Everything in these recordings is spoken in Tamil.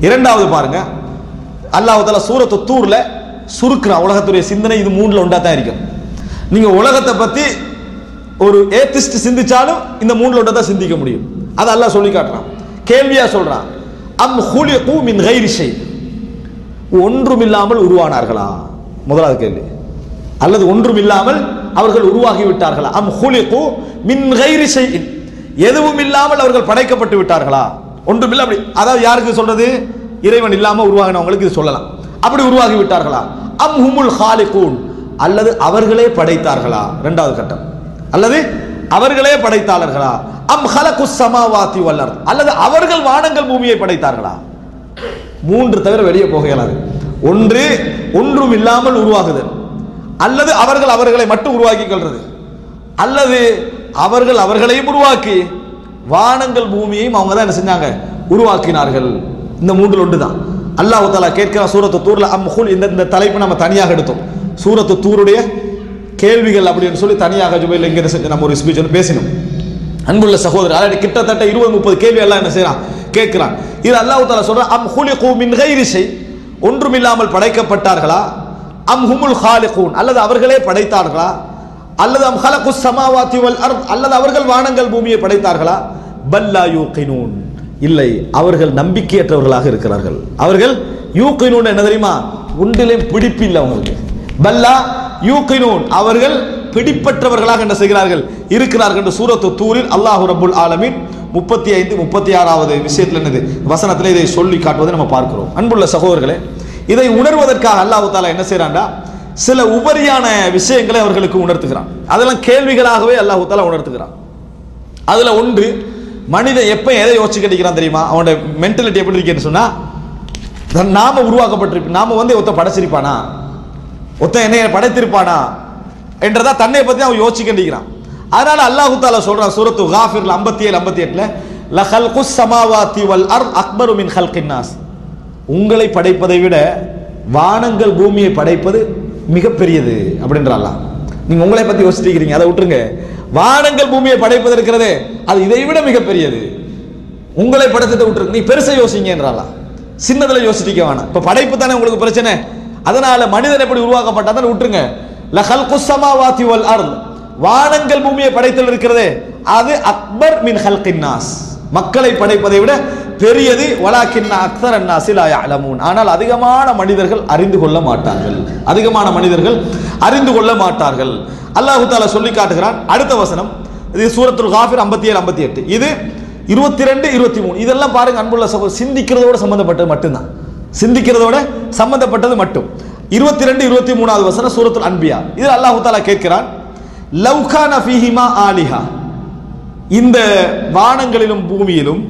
இரண்டாவது பாருங்க அல்லாஹ் தாலா சூரத்து தூர்ல சுருக்குறான் உலகத்துடைய சிந்தனை இது மூணுல உண்டா தான் இருக்கும் நீங்க உலகத்தை பத்தி ஒரு ஏத்திஸ்ட் சிந்திச்சாலும் இந்த மூணுல ஒன்றை தான் சிந்திக்க முடியும் அதை அல்லாஹ் சொல்லி காட்டுறான் கேள்வியா சொல்றான் அம் ஹுலிகு மின் கைரி ஷை ஒன்றுமில்லாமல் உருவானார்களா முதலாவது கேள்வி அல்லது ஒன்றுமில்லாமல் அவர்கள் உருவாகி விட்டார்களா அம் ஹுலிகு மின் கைரி ஷைஇன் எதுவும் இல்லாமல் அவர்கள் படைக்கப்பட்டு விட்டார்களா ஒன்றுமில்ல அப்படி அதாவது யாருக்கு சொல்றது இறைவன் இல்லாம உருவாகினவங்களுக்கு இது சொல்லலாம் அப்படி உருவாகி விட்டார்களா அம் ஹுமுல் ஹாலிகூன் அல்லது அவர்களே படைத்தார்களா இரண்டாவது கட்டம் அல்லது அவர்களே படைத்தாளர்களா அம் ஹலகு சமாவாத்தி வல்லர் அல்லது அவர்கள் வானங்கள் பூமியை படைத்தார்களா மூன்று தவிர வெளியே போக இயலாது ஒன்று ஒன்றும் இல்லாமல் உருவாகுதல் அல்லது அவர்கள் அவர்களை மட்டும் உருவாக்கி கொள்றது அல்லது அவர்கள் அவர்களையும் உருவாக்கி வானங்கள் பூமியையும் அவங்க தான் என்ன செஞ்சாங்க உருவாக்கினார்கள் இந்த மூன்றில் ஒன்று தான் அல்லாஹ் தாலா கேட்கிற சூரத்து தூர்ல அம்ஹுல் இந்த இந்த தலைப்பு நம்ம தனியாக எடுத்தோம் சூரத்து தூருடைய கேள்விகள் அப்படின்னு சொல்லி தனியாக ஜுபைல் இங்கே செஞ்சு நம்ம ஒரு ஸ்பீச் வந்து பேசினோம் அன்புள்ள சகோதரர் அதாவது கிட்டத்தட்ட இருபது முப்பது கேள்வி எல்லாம் என்ன செய்யறான் கேட்கிறான் இது அல்லாஹ் தாலா சொல்றான் அம் ஹுலிகு மின் கைரி ஷை ஒன்றுமில்லாமல் படைக்கப்பட்டார்களா அம் ஹுமுல் ஹாலிகூன் அல்லது அவர்களே படைத்தார்களா அல்லது அம் ஹலகு சமாவாத்தி வல் அர்த் அல்லது அவர்கள் வானங்கள் பூமியை படைத்தார்களா பல்லா யூகினூன் இல்லை அவர்கள் நம்பிக்கையற்றவர்களாக இருக்கிறார்கள் அவர்கள் யூகினூன் என்ன தெரியுமா ஒன்றிலே பிடிப்பு இல்லை அவங்களுக்கு பல்லா யூகினூன் அவர்கள் பிடிப்பற்றவர்களாக என்ன செய்கிறார்கள் இருக்கிறார்கள் என்று சூரத்து தூரில் அல்லாஹு ரப்புல் ஆலமீன் முப்பத்தி ஐந்து முப்பத்தி ஆறாவது விஷயத்தில் என்னது வசனத்தில் இதை சொல்லி காட்டுவதை நம்ம பார்க்கிறோம் அன்புள்ள சகோதரர்களே இதை உணர்வதற்காக அல்லாஹு தாலா என்ன செய்றான்டா சில உபரியான விஷயங்களை அவர்களுக்கு உணர்த்துகிறான் அதெல்லாம் கேள்விகளாகவே அல்லாஹு தாலா உணர்த்துகிறான் அதுல ஒன்று மனிதன் எப்ப எதை யோசிச்சு கிடைக்கிறான் தெரியுமா அவனோட மென்டாலிட்டி எப்படி இருக்குன்னு சொன்னா தன் நாம உருவாக்கப்பட்டிருப்ப நாம வந்து ஒருத்த படைச்சிருப்பானா ஒருத்த என்னைய படைத்திருப்பானா என்றதா தன்னை பத்தி அவன் யோசிச்சுக்கின்றான் அதனால அல்லாஹு தாலா சொல்றான் சூரத்து காஃபிர்ல 57 ஏழு ஐம்பத்தி எட்டுல லஹல்கு சமாவாத்தி வல் அர் அக்பரு மின் ஹல்கின் நாஸ் உங்களை படைப்பதை விட வானங்கள் பூமியை படைப்பது மிகப்பெரியது அப்படின்ற அல்லாஹ் நீங்க உங்களை பத்தி யோசிச்சிருக்கிறீங்க அதை விட்டுருங்க வானங்கள் பூமியை படைப்பது இருக்கிறதே அது இதை விட மிகப்பெரியது உங்களை படைத்ததை விட்டுருக்கு நீ பெருசை யோசிங்கன்றாலாம் சின்னதுல யோசிச்சிக்க வேணாம் இப்ப படைப்பு தானே உங்களுக்கு பிரச்சனை அதனால மனிதன் எப்படி உருவாக்கப்பட்டாதான் விட்டுருங்க லஹல் குஸ்ஸமாவாத்தி வல் அர்த் வானங்கள் பூமியை படைத்தல் இருக்கிறதே அது அக்பர் மின் ஹல்கின் நாஸ் மக்களை படைப்பதை விட பெரியது வலாக்கின்ன அக்தர் அன்னாசி லா யஅலமூன் ஆனால் அதிகமான மனிதர்கள் அறிந்து கொள்ள மாட்டார்கள் அதிகமான மனிதர்கள் அறிந்து கொள்ள மாட்டார்கள் அல்லாஹு தாலா சொல்லி காட்டுகிறான் அடுத்த வசனம் இது சூரத்துல் காஃபிர் 57 ஏழு ஐம்பத்தி எட்டு இது இருபத்தி ரெண்டு இருபத்தி மூணு இதெல்லாம் பாருங்க அன்புள்ள சகோதரர் சிந்திக்கிறதோட சம்பந்தப்பட்டது மட்டும்தான் சிந்திக்கிறதோட சம்பந்தப்பட்டது மட்டும் இருபத்தி ரெண்டு இருபத்தி மூணாவது வசனம் சூரத்துல் அன்பியா இது அல்லாஹு தாலா கேட்கிறான் லவ்கான ஃபீஹிமா ஆலிஹா இந்த வானங்களிலும் பூமியிலும்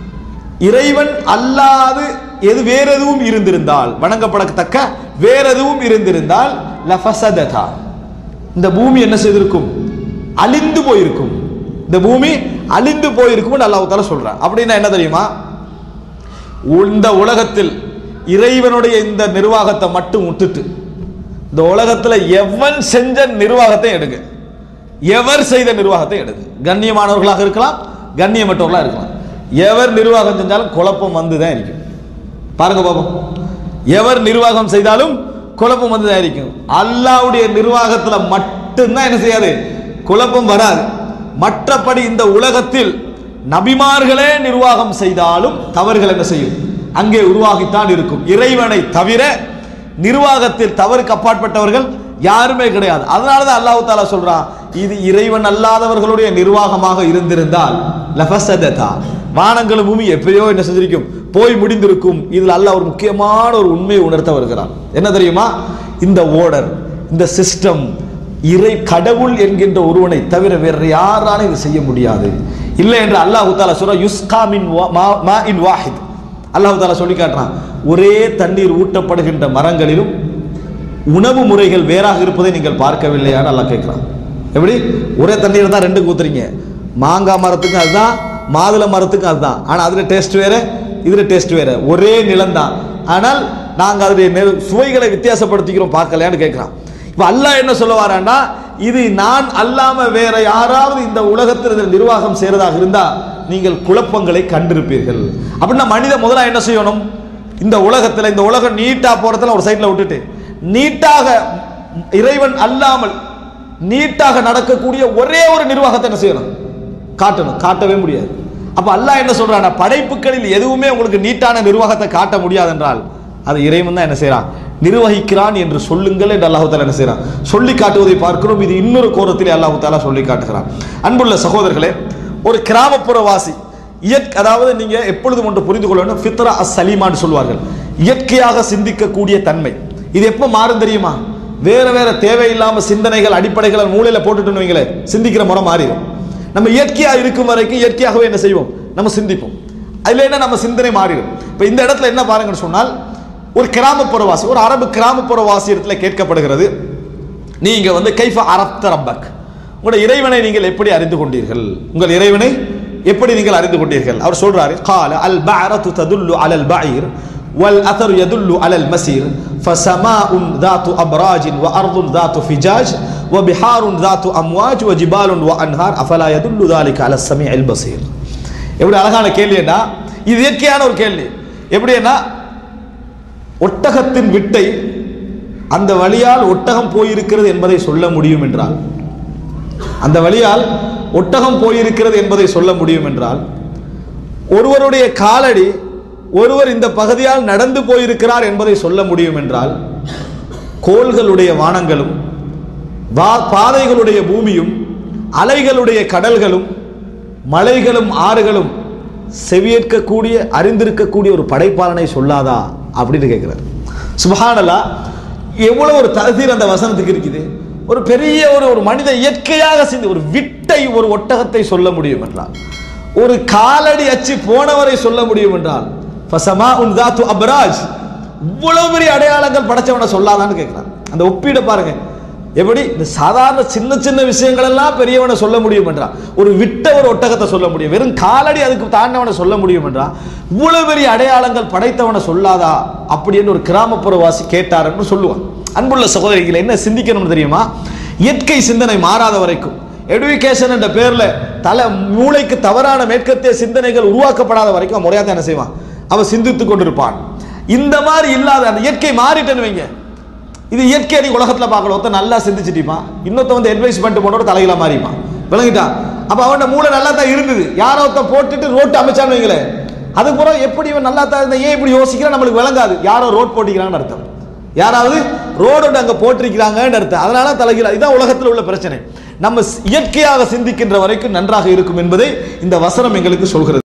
இறைவன் அல்லாது எது வேற எதுவும் இருந்திருந்தால் வணங்கப்படத்தக்க வேற எதுவும் இருந்திருந்தால் லஃபசததா இந்த பூமி என்ன செய்திருக்கும் அழிந்து போயிருக்கும் இந்த பூமி அழிந்து போயிருக்கும் அல்லாஹ் தாலா சொல்றான் அப்படின்னா என்ன தெரியுமா இந்த உலகத்தில் இறைவனுடைய இந்த நிர்வாகத்தை மட்டும் விட்டுட்டு இந்த உலகத்துல எவன் செஞ்ச நிர்வாகத்தை எடுங்க எவர் செய்த நிர்வாகத்தை எடுங்க கண்ணியமானவர்களாக இருக்கலாம் கண்ணியமற்றவர்களாக இருக்கலாம் எவர் நிர்வாகம் செஞ்சாலும் குழப்பம் வந்து தான் இருக்கும் பாருங்க பாப்போம் எவர் நிர்வாகம் செய்தாலும் குழப்பம் வந்து தான் இருக்கும் அல்லாவுடைய நிர்வாகத்துல மட்டும்தான் என்ன செய்யாது குழப்பம் வராது மற்றபடி இந்த உலகத்தில் நபிமார்களே நிர்வாகம் செய்தாலும் தவறுகள் என்ன செய்யும் அங்கே உருவாகித்தான் இருக்கும் இறைவனை தவிர நிர்வாகத்தில் தவறுக்கு அப்பாற்பட்டவர்கள் யாருமே கிடையாது அதனால தான் அல்லாஹ் தாலா சொல்றான் இது இறைவன் அல்லாதவர்களுடைய நிர்வாகமாக இருந்திருந்தால் லஃபசததா வானங்களும் பூமி எப்பயோ என்ன செஞ்சிருக்கும் போய் முடிந்திருக்கும் இதில் அல்லாஹ் ஒரு முக்கியமான ஒரு உண்மையை உணர்த்த வருகிறான் என்ன தெரியுமா இந்த ஓர்டர் இந்த சிஸ்டம் இறை கடவுள் என்கின்ற ஒருவனை தவிர வேற யாராலும் இது செய்ய முடியாது இல்லை என்று அல்லாஹு தாலா சொல்ற யுஸ்கா மின் வா- மா- மா இன் வாஹித் அல்லாஹு தாலா சொல்லி காட்டுறான் ஒரே தண்ணீர் ஊட்டப்படுகின்ற மரங்களிலும் உணவு முறைகள் வேறாக இருப்பதை நீங்கள் பார்க்கவில்லையான்னு அல்லாஹ் கேட்கிறான் எப்படி ஒரே தண்ணீர் தான் ரெண்டு ஊத்துறீங்க மாங்காய் மரத்துக்கும் அதுதான் மாதுளை மரத்துக்கும் அதுதான் ஆனால் அதில் டேஸ்ட் வேற இதில் டேஸ்ட் வேற ஒரே நிலம்தான் ஆனால் நாங்கள் அதனுடைய நெ- சுவைகளை வித்தியாசப்படுத்திக்கிறோம் பார்க்கலையான்னு கேட்குறான் இப்போ அல்லாஹ் என்ன சொல்ல வரான்னா இது நான் அல்லாம வேற யாராவது இந்த உலகத்தில் இதில் நிர்வாகம் செய்யறதாக இருந்தா நீங்கள் குழப்பங்களை கண்டிருப்பீர்கள் அப்படின்னா மனித முதல்ல என்ன செய்யணும் இந்த உலகத்துல இந்த உலகம் நீட்டா போறதுல ஒரு சைடுல விட்டுட்டு நீட்டாக இறைவன் அல்லாமல் நீட்டாக நடக்கக்கூடிய ஒரே ஒரு நிர்வாகத்தை என்ன செய்யணும் காட்டணும் காட்டவே முடியாது அப்ப அல்லாஹ் என்ன சொல்றானா படைப்புகளில் எதுவுமே உங்களுக்கு நீட்டான நிர்வாகத்தை காட்ட முடியாது என்றால் அது இறைவன் தான் என்ன செய்றான் நிர்வகிக்கிறான் என்று சொல்லுங்கள் என்று அல்லாஹு தாலா என்ன செய்றான் சொல்லி காட்டுவதை பார்க்கிறோம் இது இன்னொரு கோரத்திலே அல்லாஹு தாலா சொல்லி காட்டுகிறான் அன்புள்ள சகோதரர்களே ஒரு கிராமப்புற வாசி இயற்கை அதாவது நீங்க எப்பொழுதும் ஒன்று புரிந்து கொள்ள வேண்டும் ஃபித்ரா அஸ் சலீமான்னு சொல்வார்கள் இயற்கையாக சிந்திக்கக்கூடிய தன்மை இது எப்போ மாறும் தெரியுமா வேற வேற தேவையில்லாம சிந்தனைகள் அடிப்படைகளை மூளையில போட்டுட்டு வைங்களேன் சிந்திக்கிற முறை மாறிடும் நம்ம இயற்கையா இருக்கும் வரைக்கும் இயற்கையாகவே என்ன செய்வோம் நம்ம சிந்திப்போம் அதுல என்ன நம்ம சிந்தனை மாறிடும் இப்போ இந்த இடத்துல என்ன பாருங்கன்னு சொன்னால் ஒரு கிராமப்புறவாசி ஒரு அரபு கிராமப்புறவாசி இடத்துல கேட்கப்படுகிறது நீங்க வந்து கைஃப அரப்த ரப்பக் உங்களோட இறைவனை நீங்கள் எப்படி அறிந்து கொண்டீர்கள் உங்கள் இறைவனை எப்படி நீங்கள் அறிந்து கொண்டீர்கள் அவர் சொல்றாரு قال البعرة تدل على البعير والأثر يدل على المسير فسماء ذات أبراج وأرض ذات فجاج وبحار ذات أمواج وجبال وأنهار أفلا يدل ذلك على السميع البصير எப்படி அழகான கேள்வின்னா இது இயற்கையான ஒரு கேள்வி எப்படின்னா ஒட்டகத்தின் விட்டை அந்த வழியால் ஒட்டகம் போயிருக்கிறது என்பதை சொல்ல முடியும் என்றால் அந்த வழியால் ஒட்டகம் போயிருக்கிறது என்பதை சொல்ல முடியும் என்றால் ஒருவருடைய காலடி ஒருவர் இந்த பகுதியால் நடந்து போயிருக்கிறார் என்பதை சொல்ல முடியும் என்றால் கோள்களுடைய வானங்களும் வா- பாதைகளுடைய பூமியும் அலைகளுடைய கடல்களும் மலைகளும் ஆறுகளும் செவியேற்கக்கூடிய அறிந்திருக்கக்கூடிய ஒரு படைப்பாளனை சொல்லாதா அப்படின்னு கேட்கிறார் சுபஹானல்லா எவ்வளவு ஒரு தகுதிர் அந்த வசனத்துக்கு இருக்குது ஒரு பெரிய ஒரு ஒரு மனித இயற்கையாக சிந்தி ஒரு விட்டை ஒரு ஒட்டகத்தை சொல்ல முடியும் என்றால் ஒரு காலடி அச்சு போனவரை சொல்ல முடியும் என்றால் ஃபசமா உன் தாத்து அப்ராஜ் இவ்வளவு பெரிய அடையாளங்கள் படைச்சவனை சொல்லாதான்னு கேட்கிறான் அந்த ஒப்பீட பாருங்க எப்படி இந்த சாதாரண சின்ன சின்ன விஷயங்கள் எல்லாம் பெரியவனை சொல்ல முடியும் என்றா ஒரு விட்ட ஒரு ஒட்டகத்தை சொல்ல முடியும் வெறும் காலடி அதுக்கு தாண்டவனை சொல்ல முடியும் என்றா இவ்வளவு பெரிய அடையாளங்கள் படைத்தவனை சொல்லாதா அப்படின்னு ஒரு கிராமப்புற வாசி கேட்டாருன்னு சொல்லுவான் அன்புள்ள சகோதரிகளை என்ன சிந்திக்கணும் தெரியுமா இயற்கை சிந்தனை மாறாத வரைக்கும் எடுகேஷன் என்ற பேர்ல தலை மூளைக்கு தவறான மேற்கத்திய சிந்தனைகள் உருவாக்கப்படாத வரைக்கும் அவன் முறையாக என்ன செய்வான் அவன் சிந்தித்துக் கொண்டிருப்பான் இந்த மாதிரி இல்லாத அந்த இயற்கை மாறிட்டேன்னு வைங்க இது இயற்கை நீ உலகத்துல பார்க்கல ஒருத்தன் நல்லா சிந்திச்சிட்டிப்பான் இன்னொருத்த வந்து அட்வைஸ் பண்ணிட்டு போனோட தலையில மாறிப்பான் விளங்கிட்டான் அப்ப அவனோட மூளை நல்லா தான் இருந்தது யாரோ ஒருத்தன் போட்டுட்டு ரோட்டு அமைச்சான்னு வைங்களேன் அதுக்கு பிறகு எப்படி இவன் நல்லா தான் இருந்தா ஏன் இப்படி யோசிக்கிறான் நம்மளுக்கு விளங்காது யாரோ ரோட் போட்டிக்கிறான்னு அர்த்தம் யாராவது ரோடு அங்க போட்டிருக்கிறாங்கன்னு அர்த்தம் அதனால தலைகீழ இதான் உலகத்தில் உள்ள பிரச்சனை நம்ம இயற்கையாக சிந்திக்கின்ற வரைக்கும் நன்றாக இருக்கும் என்பதை இந்த வசனம் எங்களுக்கு சொல்கிறது